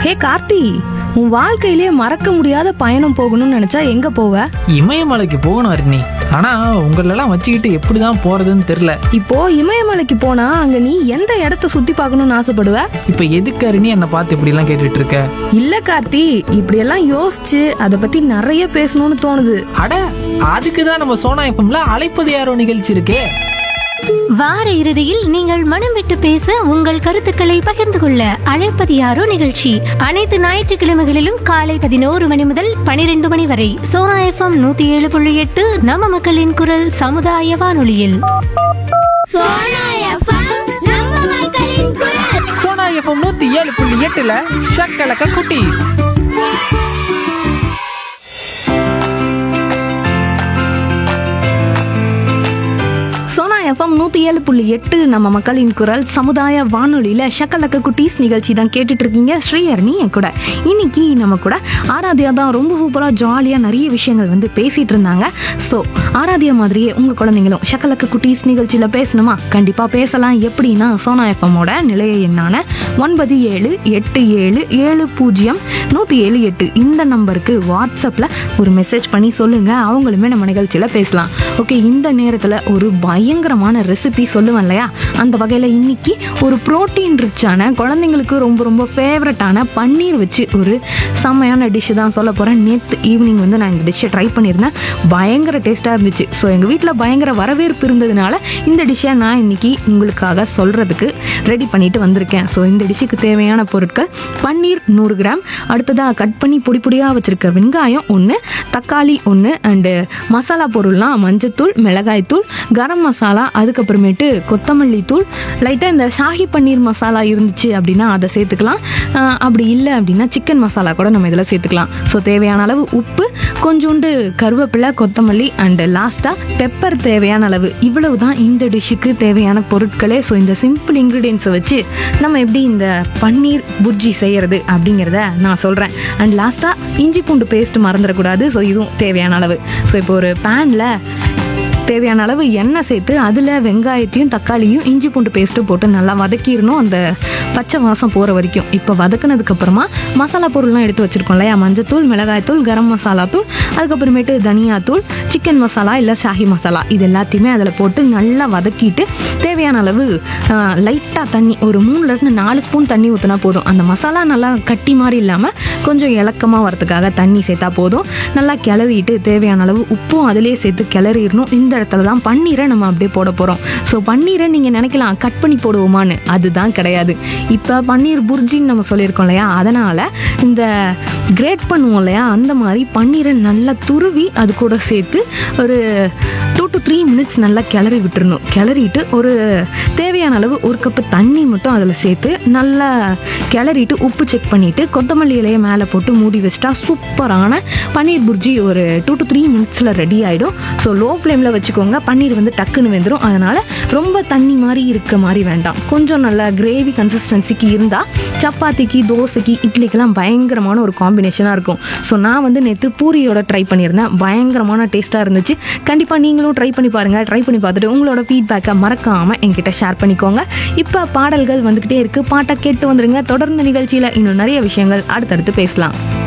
ஹே கார்த்தி உன் வாழ்க்கையிலே மறக்க முடியாத பயணம் போகணும்னு நினைச்சா எங்க போவ இமயமலைக்கு போகணும் அருணி ஆனா உங்களெல்லாம் வச்சுக்கிட்டு எப்படிதான் போறதுன்னு தெரியல இப்போ இமயமலைக்கு போனா அங்க நீ எந்த இடத்த சுத்தி பார்க்கணும்னு ஆசைப்படுவ இப்ப எதுக்கு அருணி என்னை பார்த்து இப்படி எல்லாம் கேட்டுட்டு இருக்க இல்ல கார்த்தி இப்படியெல்லாம் யோசிச்சு அதை பத்தி நிறைய பேசணும்னு தோணுது அட அதுக்கு தான் நம்ம சோனா எஃப்எம்ல அழைப்பது யாரோ நிகழ்ச்சி இருக்கே வார இறுதியில் நீங்கள் மனம் விட்டு பேச உங்கள் கருத்துக்களை பகிர்ந்து கொள்ள அழைப்பது யாரோ நிகழ்ச்சி அனைத்து ஞாயிற்றுக்கிழமைகளிலும் காலை பதினோரு மணி முதல் பனிரெண்டு மணி வரை சோனா எஃப்எம் நூத்தி ஏழு புள்ளி எட்டு நம்ம மக்களின் குரல் சமுதாய வானொலியில் சோனா எஃப்எம் நம்ம மக்களின் குரல் சோனா எஃப்எம் நூத்தி ஏழு புள்ளி எட்டுல ஷக்கலக்க குட்டி சோனா எஃப்எம் நூத்தி ஏழு புள்ளி எட்டு நம்ம மக்களின் குரல் சமுதாய வானொலியில ஷக்கலக்க குட்டீஸ் நிகழ்ச்சி தான் கேட்டுட்டு இருக்கீங்க ஸ்ரீஹரணி என் கூட இன்னைக்கு நம்ம கூட ஆராத்யா தான் ரொம்ப சூப்பரா ஜாலியா நிறைய விஷயங்கள் வந்து பேசிட்டு இருந்தாங்க ஸோ ஆராத்யா மாதிரியே உங்க குழந்தைங்களும் ஷக்கலக்க குட்டீஸ் நிகழ்ச்சியில பேசணுமா கண்டிப்பா பேசலாம் எப்படின்னா சோனா எஃப்எம்மோட நிலைய எண்ணான ஒன்பது ஏழு எட்டு ஏழு ஏழு பூஜ்ஜியம் நூற்றி ஏழு எட்டு இந்த நம்பருக்கு வாட்ஸ்அப்பில் ஒரு மெசேஜ் பண்ணி சொல்லுங்கள் அவங்களுமே நம்ம நிகழ்ச்சியில் பேசலாம் ஓகே இந்த நேரத்தில் ஒரு பயங்கரமான ரெசிபி சொல்லுவேன் இல்லையா அந்த வகையில் இன்னைக்கு ஒரு ப்ரோட்டீன் ரிச்சான குழந்தைங்களுக்கு ரொம்ப ரொம்ப ஃபேவரட்டான பன்னீர் வச்சு ஒரு செம்மையான டிஷ்ஷு தான் சொல்ல போகிறேன் நேற்று ஈவினிங் வந்து நான் இந்த டிஷ்ஷை ட்ரை பண்ணியிருந்தேன் பயங்கர டேஸ்ட்டாக இருந்துச்சு ஸோ எங்கள் வீட்டில் பயங்கர வரவேற்பு இருந்ததுனால இந்த டிஷ்ஷை நான் இன்னைக்கு உங்களுக்காக சொல்கிறதுக்கு ரெடி பண்ணிட்டு வந்திருக்கேன் ஸோ இந்த டிஷ்ஷுக்கு தேவையான பொருட்கள் பன்னீர் நூறு கிராம் அடுத்ததாக கட் பண்ணி பொடி பொடியாக வச்சுருக்க வெங்காயம் ஒன்று தக்காளி ஒன்று அண்டு மசாலா பொருள்லாம் மஞ்சத்தூள் மிளகாய்த்தூள் கரம் மசாலா அதுக்கப்புறமேட்டு கொத்தமல்லி தூள் லைட்டாக இந்த ஷாஹி பன்னீர் மசாலா இருந்துச்சு அப்படின்னா அதை சேர்த்துக்கலாம் ஆஹ் அப்படி இல்லை அப்படின்னா சிக்கன் மசாலா கூட நம்ம இதில் சேர்த்துக்கலாம் ஸோ தேவையான அளவு உப்பு கொஞ்சோண்டு கருவேப்பிலை கொத்தமல்லி அண்டு லாஸ்ட்டாக பெப்பர் தேவையான அளவு இவ்வளவு தான் இந்த டிஷ்ஷுக்கு தேவையான பொருட்களே ஸோ இந்த சிம்பிள் இன்க்ரீடியன்ஸை வச்சு நம்ம எப்படி இந்த பன்னீர் புர்ஜி செய்யறது அப்படிங்கிறத நான் சொல்கிறேன் அண்ட் லாஸ்ட்டாக இஞ்சி பூண்டு பேஸ்ட் மறந்துடக்கூடாது ஸோ இதுவும் தேவையான அளவு ஸோ இப்போ ஒரு பேனில் தேவையான அளவு எண்ணெய் சேர்த்து அதில் வெங்காயத்தையும் தக்காளியும் இஞ்சி பூண்டு பேஸ்ட்டும் போட்டு நல்லா வதக்கிடணும் அந்த பச்சை வாசம் போகிற வரைக்கும் இப்போ வதக்குனதுக்கப்புறமா மசாலா பொருள்லாம் எடுத்து வச்சுருக்கோம் இல்லையா மஞ்சத்தூள் மிளகாய்த்தூள் கரம் மசாலா தூள் அதுக்கப்புறமேட்டு தனியாத்தூள் சிக்கன் மசாலா இல்லை ஷாஹி மசாலா இது எல்லாத்தையுமே அதில் போட்டு நல்லா வதக்கிட்டு தேவையான அளவு லைட்டாக தண்ணி ஒரு மூணுலேருந்து நாலு ஸ்பூன் தண்ணி ஊற்றினா போதும் அந்த மசாலா நல்லா கட்டி மாதிரி இல்லாமல் கொஞ்சம் இலக்கமாக வரதுக்காக தண்ணி சேர்த்தா போதும் நல்லா கிளறிட்டு தேவையான அளவு உப்பும் அதிலே சேர்த்து கிளறிடணும் இந்த இடத்துல தான் பன்னீரை நம்ம அப்படியே போட போகிறோம் ஸோ பன்னீரை நீங்கள் நினைக்கலாம் கட் பண்ணி போடுவோமான்னு அதுதான் கிடையாது இப்போ பன்னீர் புர்ஜின்னு நம்ம சொல்லியிருக்கோம் இல்லையா அதனால் இந்த கிரேட் பண்ணுவோம் இல்லையா அந்த மாதிரி பன்னீரை நல்லா துருவி அது கூட சேர்த்து ஒரு டூ டு த்ரீ மினிட்ஸ் நல்லா கிளறி விட்டுறணும் கிளறிட்டு ஒரு தேவையான அளவு ஒரு கப்பு தண்ணி மட்டும் அதில் சேர்த்து நல்லா கிளறிட்டு உப்பு செக் பண்ணிவிட்டு கொத்தமல்லி இலையை மேலே போட்டு மூடி வச்சிட்டா சூப்பரான பன்னீர் புர்ஜி ஒரு டூ டு த்ரீ மினிட்ஸில் ரெடி ஆகிடும் ஸோ லோ ஃப்ளேமில் வச்சுக்கோங்க பன்னீர் வந்து டக்குன்னு வெந்துடும் அதனால் ரொம்ப தண்ணி மாதிரி இருக்க மாதிரி வேண்டாம் கொஞ்சம் நல்லா கிரேவி கன்சிஸ்டன்சிக்கு இருந்தால் சப்பாத்திக்கு தோசைக்கு இட்லிக்கெல்லாம் பயங்கரமான ஒரு காம்பினேஷனாக இருக்கும் ஸோ நான் வந்து நேற்று பூரியோட ட்ரை பண்ணியிருந்தேன் பயங்கரமான டேஸ்ட்டாக இருந்துச்சு கண்டிப்பாக நீங்களும் ட்ரை பண்ணி பாருங்கள் ட்ரை பண்ணி பார்த்துட்டு உங்களோட ஃபீட்பேக்கை மறக்காமல் என்கிட்ட ஷேர் பண்ணிக்கோங்க இப்போ பாடல்கள் வந்துக்கிட்டே இருக்குது பாட்டை கேட்டு வந்துருங்க தொடர்ந்து நிகழ்ச்சியில் இன்னும் நிறைய விஷயங்கள் அடுத்தடுத்து பேசலாம்